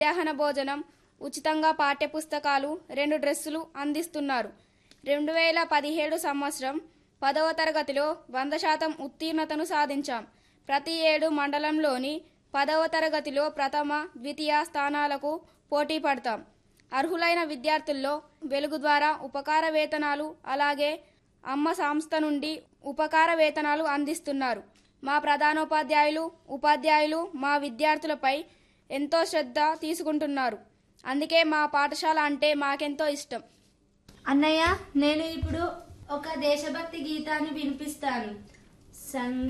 మధ్యాహ్న భోజనం ఉచితంగా పాఠ్యపుస్తకాలు రెండు డ్రెస్సులు అందిస్తున్నారు రెండు వేల పదిహేడు సంవత్సరం పదవ తరగతిలో వంద శాతం ఉత్తీర్ణతను సాధించాం ప్రతి ఏడు మండలంలోని పదవ తరగతిలో ప్రథమ ద్వితీయ స్థానాలకు పోటీ పడతాం అర్హులైన విద్యార్థుల్లో వెలుగు ద్వారా ఉపకార వేతనాలు అలాగే అమ్మ సంస్థ నుండి ఉపకార వేతనాలు అందిస్తున్నారు మా ప్రధానోపాధ్యాయులు ఉపాధ్యాయులు మా విద్యార్థులపై ఎంతో శ్రద్ధ తీసుకుంటున్నారు అందుకే మా పాఠశాల అంటే మాకెంతో ఇష్టం అన్నయ్య నేను ఇప్పుడు ఒక దేశభక్తి గీతాన్ని వినిపిస్తాను సంగ